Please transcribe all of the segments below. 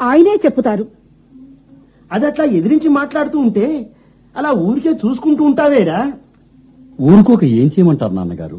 ఆయనే చెప్పుతారు అదట్లా ఎదిరించి మాట్లాడుతూ ఉంటే అలా ఊరికే చూసుకుంటూ ఉంటావేరా ఊరుకోక ఏం చేయమంటారు నాన్నగారు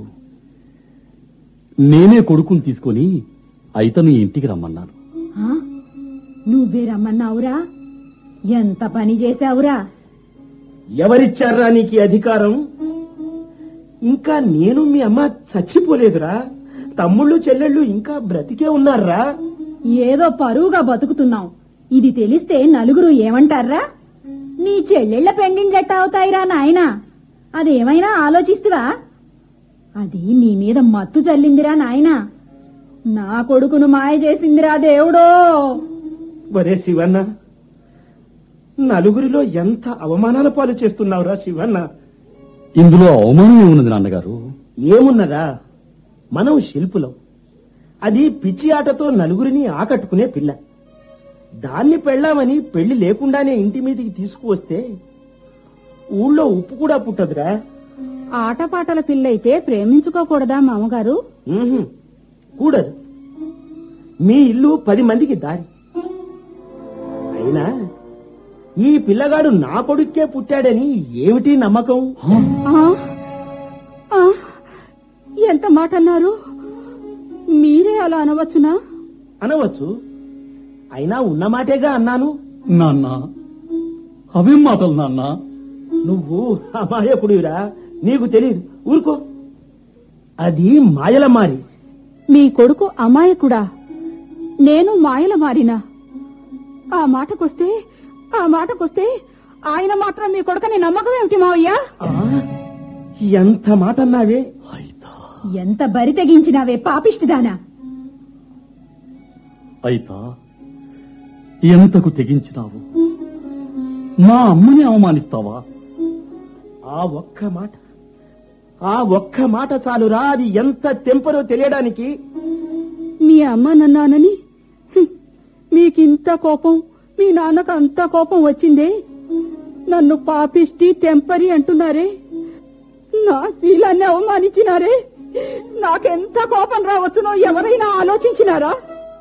నేనే కొడుకుని తీసుకొని అయితను ఇంటికి రమ్మన్నాను ఆ? నువ్వే రమ్మన్నావురా ఎంత పని చేశావురా ఎవరిచ్చారా నీకు ఈ అధికారం ఇంకా నేను మీ అమ్మ చచ్చిపోలేదురా తమ్ముళ్ళు చెల్లెళ్ళు ఇంకా బ్రతికే ఉన్నారా ఏదో పరువుగా బతుకుతున్నావు ఇది తెలిస్తే నలుగురు ఏమంటారా నీ చెల్లెళ్ల పెండింగ్లెట్ట అవుతాయిరా నాయనా అదేమైనా ఆలోచిస్తువా అది నీ మీద మత్తు చల్లిందిరా నాయనా నా కొడుకును మాయ చేసిందిరా దేవుడో ఒరే శివన్న నలుగురిలో ఎంత అవమానాల పాలు చేస్తున్నావురా శివన్న ఇందులో అవమానం ఏమున్నది నాన్నగారు ఏమున్నదా మనం శిల్పులం అది పిచ్చి ఆటతో నలుగురిని ఆకట్టుకునే పిల్ల దాన్ని పెళ్ళామని పెళ్లి లేకుండానే ఇంటి మీదికి తీసుకువస్తే ఊళ్ళో ఉప్పు కూడా పుట్టదురా ఆటపాటల పిల్లయితే ప్రేమించుకోకూడదా మామగారు ఉహుం, కూడదు మీ ఇల్లు పది మందికి దారి అయినా ఈ పిల్లగాడు నా కొడుక్కే పుట్టాడని ఏమిటి నమ్మకం ఆ? ఆ? ఎంత మాట అన్నారు మీరే అలా అనవచ్చునా అనవచ్చు అయినా ఉన్నమాటేగా అన్నాను నాన్న అవేం మాటలు నాన్న నువ్వు అమాయకుడివిరా నీకు తెలియదు ఊరుకో అది మాయల మారి మీ కొడుకు అమాయకుడా నేను మాయల మారినా ఆ మాటకొస్తే ఆ మాటకొస్తే ఆయన మాత్రం మీ కొడుకని నమ్మకం ఏమిటి మావయ్యా ఆ, ఎంత మాట అన్నావే అయితా ఎంత బరి తెగించినావే పాపిష్టిదానా అయితా ఎంతకు తెగించినావు మా అమ్మని అవమానిస్తావా ఆ ఒక్క మాట ఆ ఒక్క మాట చాలురా అది ఎంత తెంపరో తెలియడానికి మీ అమ్మ నన్నానని హ్మ్, మీకింత కోపం మీ నాన్నకు అంత కోపం వచ్చిందే నన్ను పాపిష్టి తెంపరి అంటున్నారే నా శీలాన్ని అవమానించినారే నాకెంత కోపం రావచ్చునో ఎవరైనా ఆలోచించినారా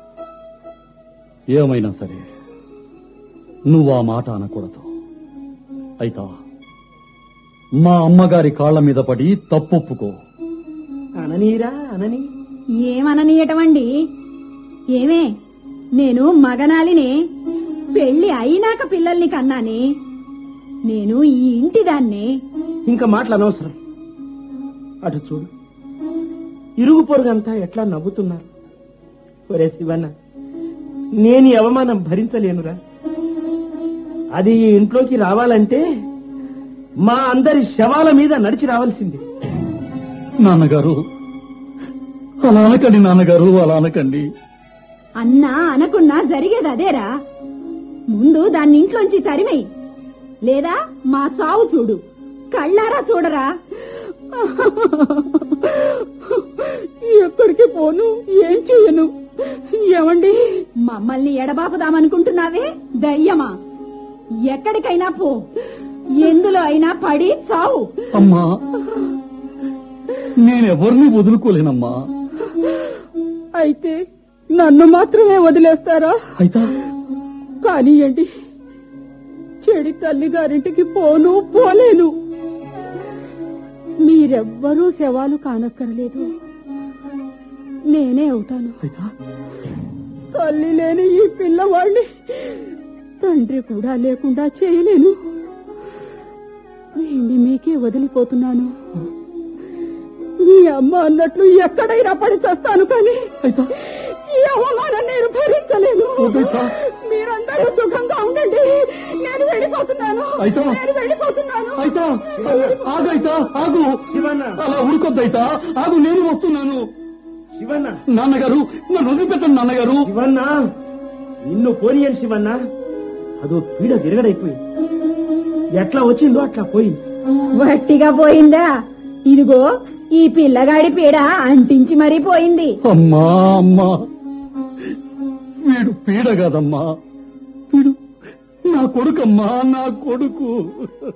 ఏమైనా సరే నువ్వు ఆ మాట అనకూడదు అయితా మా అమ్మగారి కాళ్ల మీద పడి తప్పొప్పుకో అననీరా అనని ఏమననీయటమండి ఏమే నేను మగనాలినే పెళ్లి అయినాక పిల్లల్ని కన్నానే నేను ఈ ఇంటి దాన్నే ఇంకా మాటలు అనవసరం అటు చూడు ఇరుగు పొరుగంతా ఎట్లా నవ్వుతున్నారు ఒరే శివన్న నేను ఈ అవమానం భరించలేనురా అది ఈ ఇంట్లోకి రావాలంటే మా అందరి శవాల మీద నడిచి రావాల్సింది నాన్నగారు అలా అనకండి నాన్నగారు అలా అనకండి అన్నా అనకున్నా జరిగేది అదేరా ముందు దాన్ని ఇంట్లోంచి తరిమేయి లేదా మా చావు చూడు కళ్ళారా చూడరా ఎక్కడికి పోను ఏం చేయను ఏమండి మమ్మల్ని ఎడబాపుదామనుకుంటున్నావే దయ్యమా ఎక్కడికైనా పో ఎందులో అయినా పడి చావు అమ్మా నేనెవరిని వదులుకోలేనమ్మా అయితే నన్ను మాత్రమే వదిలేస్తారా అయితా కానియండి చెడి తల్లి గారింటికి పోను పోలేను మీరెవ్వరూ శవాలు కానక్కర్లేదు నేనే అవుతాను అయితా తల్లి లేని ఈ పిల్లవాడిని తండ్రి కూడా లేకుండా చేయలేను వీణ్ణి మీకే వదిలిపోతున్నాను మీ అమ్మ అన్నట్లు ఎక్కడైనా పడి చేస్తాను కానీ అయితా ఈ అవమానం నేను భరించలేను వద్దయ్యా. మీరందరూ సుఖంగా ఉండండి నేను వెళ్ళిపోతున్నాను అయితే? నేను వెళ్ళిపోతున్నాను అయితా ఆగైతా ఆగు శివన్న అలా ఉరుకొద్దయితా ఆగు నేను వస్తున్నాను శివన్న నాన్నగారు నన్ను వదిలిపెట్టండి నాన్నగారు శివన్న నిన్ను పోనీయను శివన్న అదో పీడ విరగడైపోయింది ఎట్లా వచ్చిందో అట్లా పోయింది వట్టిగా పోయిందా ఇదిగో ఈ పిల్లగాడి పీడ అంటించి మరీ పోయింది అమ్మా అమ్మా వీడు పీడ కాదమ్మా వీడు నా కొడుకమ్మా నా కొడుకు